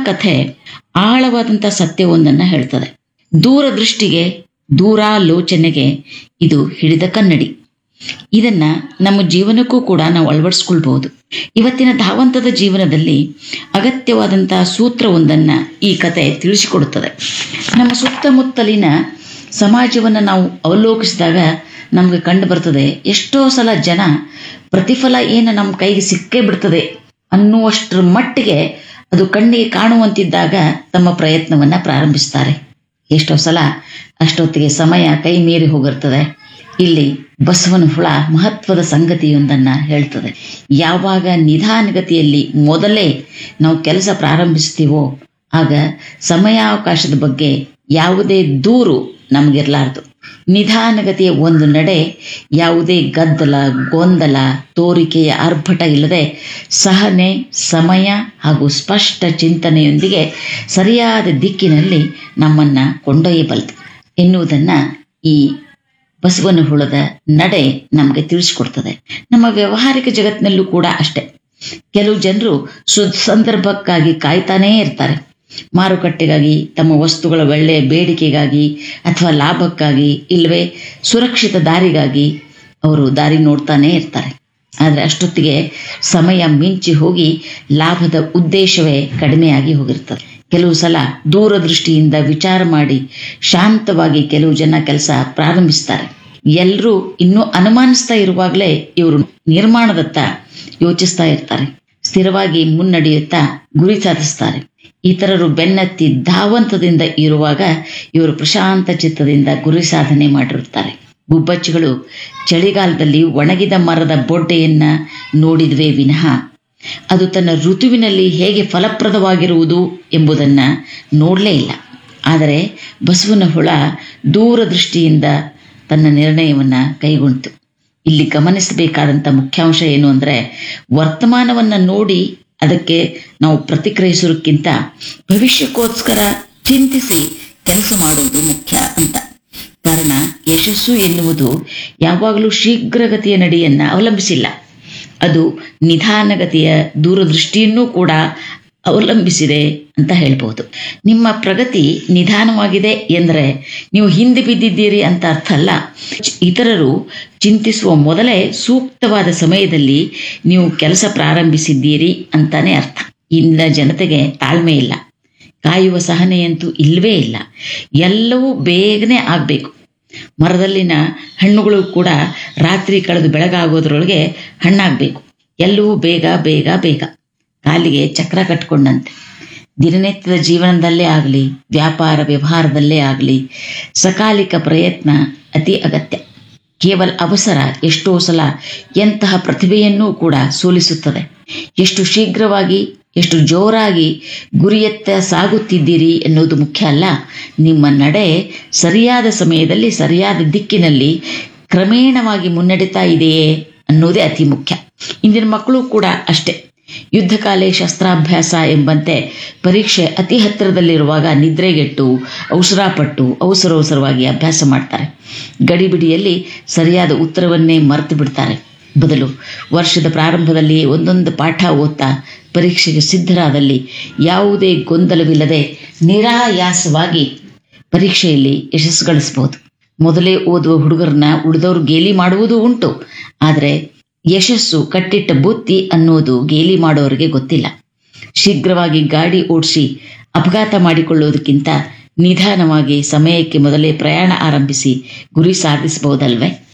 ಕಥೆ ಆಳವಾದಂಥ ಸತ್ಯವೊಂದನ್ನು ಹೇಳ್ತದೆ ದೂರದೃಷ್ಟಿಗೆ ದೂರಾಲೋಚನೆಗೆ ಇದು ಹಿಡಿದ ಕನ್ನಡಿ ಇದನ್ನ ನಮ್ಮ ಜೀವನಕ್ಕೂ ಕೂಡ ನಾವು ಅಳವಡಿಸ್ಕೊಳ್ಬಹುದು ಇವತ್ತಿನ ಧಾವಂತದ ಜೀವನದಲ್ಲಿ ಅಗತ್ಯವಾದಂತಹ ಸೂತ್ರವೊಂದನ್ನ ಈ ಕತೆ ತಿಳಿಸಿಕೊಡುತ್ತದೆ ನಮ್ಮ ಸುತ್ತಮುತ್ತಲಿನ ಸಮಾಜವನ್ನು ನಾವು ಅವಲೋಕಿಸಿದಾಗ ನಮಗೆ ಕಂಡು ಬರ್ತದೆ ಎಷ್ಟೋ ಸಲ ಜನ ಪ್ರತಿಫಲ ಏನು ನಮ್ಮ ಕೈಗೆ ಸಿಕ್ಕೇ ಬಿಡ್ತದೆ ಅನ್ನುವಷ್ಟರ ಮಟ್ಟಿಗೆ ಅದು ಕಣ್ಣಿಗೆ ಕಾಣುವಂತಿದ್ದಾಗ ತಮ್ಮ ಪ್ರಯತ್ನವನ್ನ ಪ್ರಾರಂಭಿಸ್ತಾರೆ ಎಷ್ಟೋ ಸಲ ಅಷ್ಟೊತ್ತಿಗೆ ಸಮಯ ಕೈ ಮೀರಿ ಹೋಗಿರ್ತದೆ ಇಲ್ಲಿ ಬಸವನ ಹುಳ ಮಹತ್ವದ ಸಂಗತಿಯೊಂದನ್ನ ಹೇಳ್ತದೆ ಯಾವಾಗ ನಿಧಾನಗತಿಯಲ್ಲಿ ಮೊದಲೇ ನಾವು ಕೆಲಸ ಪ್ರಾರಂಭಿಸ್ತೀವೋ ಆಗ ಸಮಯಾವಕಾಶದ ಬಗ್ಗೆ ಯಾವುದೇ ದೂರು ನಮಗಿರ್ಲಾರ್ದು ನಿಧಾನಗತಿಯ ಒಂದು ನಡೆ ಯಾವುದೇ ಗದ್ದಲ ಗೊಂದಲ ತೋರಿಕೆಯ ಆರ್ಭಟ ಇಲ್ಲದೆ ಸಹನೆ ಸಮಯ ಹಾಗೂ ಸ್ಪಷ್ಟ ಚಿಂತನೆಯೊಂದಿಗೆ ಸರಿಯಾದ ದಿಕ್ಕಿನಲ್ಲಿ ನಮ್ಮನ್ನ ಕೊಂಡೊಯ್ಯಬಲ್ಲದು ಎನ್ನುವುದನ್ನ ಈ ಬಸವನ ಹುಳದ ನಡೆ ನಮಗೆ ತಿಳಿಸ್ಕೊಡ್ತದೆ ನಮ್ಮ ವ್ಯಾವಹಾರಿಕ ಜಗತ್ತಿನಲ್ಲೂ ಕೂಡ ಅಷ್ಟೆ ಕೆಲವು ಜನರು ಸು ಸಂದರ್ಭಕ್ಕಾಗಿ ಕಾಯ್ತಾನೇ ಇರ್ತಾರೆ ಮಾರುಕಟ್ಟೆಗಾಗಿ ತಮ್ಮ ವಸ್ತುಗಳ ಒಳ್ಳೆಯ ಬೇಡಿಕೆಗಾಗಿ ಅಥವಾ ಲಾಭಕ್ಕಾಗಿ ಇಲ್ಲವೇ ಸುರಕ್ಷಿತ ದಾರಿಗಾಗಿ ಅವರು ದಾರಿ ನೋಡ್ತಾನೇ ಇರ್ತಾರೆ ಆದರೆ ಅಷ್ಟೊತ್ತಿಗೆ ಸಮಯ ಮಿಂಚಿ ಹೋಗಿ ಲಾಭದ ಉದ್ದೇಶವೇ ಕಡಿಮೆಯಾಗಿ ಹೋಗಿರ್ತದೆ ಕೆಲವು ಸಲ ದೂರದೃಷ್ಟಿಯಿಂದ ವಿಚಾರ ಮಾಡಿ ಶಾಂತವಾಗಿ ಕೆಲವು ಜನ ಕೆಲಸ ಪ್ರಾರಂಭಿಸ್ತಾರೆ ಎಲ್ಲರೂ ಇನ್ನೂ ಅನುಮಾನಿಸ್ತಾ ಇರುವಾಗಲೇ ಇವರು ನಿರ್ಮಾಣದತ್ತ ಯೋಚಿಸ್ತಾ ಇರ್ತಾರೆ ಸ್ಥಿರವಾಗಿ ಮುನ್ನಡೆಯುತ್ತಾ ಗುರಿ ಸಾಧಿಸ್ತಾರೆ ಇತರರು ಬೆನ್ನತ್ತಿ ಧಾವಂತದಿಂದ ಇರುವಾಗ ಇವರು ಪ್ರಶಾಂತ ಚಿತ್ತದಿಂದ ಗುರಿ ಸಾಧನೆ ಮಾಡಿರುತ್ತಾರೆ ಗುಬ್ಬಚ್ಚಿಗಳು ಚಳಿಗಾಲದಲ್ಲಿ ಒಣಗಿದ ಮರದ ಬೊಡ್ಡೆಯನ್ನ ನೋಡಿದ್ವೇ ವಿನಃ ಅದು ತನ್ನ ಋತುವಿನಲ್ಲಿ ಹೇಗೆ ಫಲಪ್ರದವಾಗಿರುವುದು ಎಂಬುದನ್ನ ನೋಡಲೇ ಇಲ್ಲ ಆದರೆ ಬಸವನ ಹುಳ ದೂರದೃಷ್ಟಿಯಿಂದ ತನ್ನ ನಿರ್ಣಯವನ್ನ ಕೈಗೊಂಡಿತು ಇಲ್ಲಿ ಗಮನಿಸಬೇಕಾದಂಥ ಮುಖ್ಯಾಂಶ ಏನು ಅಂದರೆ ವರ್ತಮಾನವನ್ನ ನೋಡಿ ಅದಕ್ಕೆ ನಾವು ಪ್ರತಿಕ್ರಿಯಿಸೋದಕ್ಕಿಂತ ಭವಿಷ್ಯಕ್ಕೋಸ್ಕರ ಚಿಂತಿಸಿ ಕೆಲಸ ಮಾಡುವುದು ಮುಖ್ಯ ಅಂತ ಕಾರಣ ಯಶಸ್ಸು ಎನ್ನುವುದು ಯಾವಾಗಲೂ ಶೀಘ್ರಗತಿಯ ನಡೆಯನ್ನ ಅವಲಂಬಿಸಿಲ್ಲ ಅದು ನಿಧಾನಗತಿಯ ದೂರದೃಷ್ಟಿಯನ್ನೂ ಕೂಡ ಅವಲಂಬಿಸಿದೆ ಅಂತ ಹೇಳ್ಬೋದು ನಿಮ್ಮ ಪ್ರಗತಿ ನಿಧಾನವಾಗಿದೆ ಎಂದರೆ ನೀವು ಹಿಂದೆ ಬಿದ್ದಿದ್ದೀರಿ ಅಂತ ಅರ್ಥ ಅಲ್ಲ ಇತರರು ಚಿಂತಿಸುವ ಮೊದಲೇ ಸೂಕ್ತವಾದ ಸಮಯದಲ್ಲಿ ನೀವು ಕೆಲಸ ಪ್ರಾರಂಭಿಸಿದ್ದೀರಿ ಅಂತಾನೆ ಅರ್ಥ ಇಂದಿನ ಜನತೆಗೆ ತಾಳ್ಮೆ ಇಲ್ಲ ಕಾಯುವ ಸಹನೆಯಂತೂ ಇಲ್ಲವೇ ಇಲ್ಲ ಎಲ್ಲವೂ ಬೇಗನೆ ಆಗಬೇಕು ಮರದಲ್ಲಿನ ಹಣ್ಣುಗಳು ಕೂಡ ರಾತ್ರಿ ಕಳೆದು ಬೆಳಗಾಗೋದ್ರೊಳಗೆ ಹಣ್ಣಾಗಬೇಕು ಎಲ್ಲವೂ ಬೇಗ ಬೇಗ ಬೇಗ ಕಾಲಿಗೆ ಚಕ್ರ ಕಟ್ಕೊಂಡಂತೆ ದಿನನಿತ್ಯದ ಜೀವನದಲ್ಲೇ ಆಗಲಿ ವ್ಯಾಪಾರ ವ್ಯವಹಾರದಲ್ಲೇ ಆಗಲಿ ಸಕಾಲಿಕ ಪ್ರಯತ್ನ ಅತಿ ಅಗತ್ಯ ಕೇವಲ ಅವಸರ ಎಷ್ಟೋ ಸಲ ಎಂತಹ ಪ್ರತಿಭೆಯನ್ನೂ ಕೂಡ ಸೋಲಿಸುತ್ತದೆ ಎಷ್ಟು ಶೀಘ್ರವಾಗಿ ಎಷ್ಟು ಜೋರಾಗಿ ಗುರಿಯತ್ತ ಸಾಗುತ್ತಿದ್ದೀರಿ ಎನ್ನುವುದು ಮುಖ್ಯ ಅಲ್ಲ ನಿಮ್ಮ ನಡೆ ಸರಿಯಾದ ಸಮಯದಲ್ಲಿ ಸರಿಯಾದ ದಿಕ್ಕಿನಲ್ಲಿ ಕ್ರಮೇಣವಾಗಿ ಮುನ್ನಡೆತಾ ಇದೆಯೇ ಅನ್ನೋದೇ ಅತಿ ಮುಖ್ಯ ಇಂದಿನ ಮಕ್ಕಳು ಕೂಡ ಅಷ್ಟೇ ಯುದ್ಧಕಾಲೆ ಶಸ್ತ್ರಾಭ್ಯಾಸ ಎಂಬಂತೆ ಪರೀಕ್ಷೆ ಅತಿ ಹತ್ತಿರದಲ್ಲಿರುವಾಗ ನಿದ್ರೆಗೆಟ್ಟು ಅವಸರಪಟ್ಟು ಅವಸರವಸರವಾಗಿ ಅಭ್ಯಾಸ ಮಾಡ್ತಾರೆ ಗಡಿಬಿಡಿಯಲ್ಲಿ ಸರಿಯಾದ ಉತ್ತರವನ್ನೇ ಮರೆತು ಬಿಡ್ತಾರೆ ಬದಲು ವರ್ಷದ ಪ್ರಾರಂಭದಲ್ಲಿ ಒಂದೊಂದು ಪಾಠ ಓದ್ತಾ ಪರೀಕ್ಷೆಗೆ ಸಿದ್ಧರಾದಲ್ಲಿ ಯಾವುದೇ ಗೊಂದಲವಿಲ್ಲದೆ ನಿರಾಯಾಸವಾಗಿ ಪರೀಕ್ಷೆಯಲ್ಲಿ ಯಶಸ್ಸು ಗಳಿಸಬಹುದು ಮೊದಲೇ ಓದುವ ಹುಡುಗರನ್ನ ಉಳಿದವರು ಗೇಲಿ ಮಾಡುವುದೂ ಉಂಟು ಆದರೆ ಯಶಸ್ಸು ಕಟ್ಟಿಟ್ಟ ಬುತ್ತಿ ಅನ್ನೋದು ಗೇಲಿ ಮಾಡೋರಿಗೆ ಗೊತ್ತಿಲ್ಲ ಶೀಘ್ರವಾಗಿ ಗಾಡಿ ಓಡಿಸಿ ಅಪಘಾತ ಮಾಡಿಕೊಳ್ಳುವುದಕ್ಕಿಂತ ನಿಧಾನವಾಗಿ ಸಮಯಕ್ಕೆ ಮೊದಲೇ ಪ್ರಯಾಣ ಆರಂಭಿಸಿ ಗುರಿ ಸಾಧಿಸಬಹುದಲ್ವೇ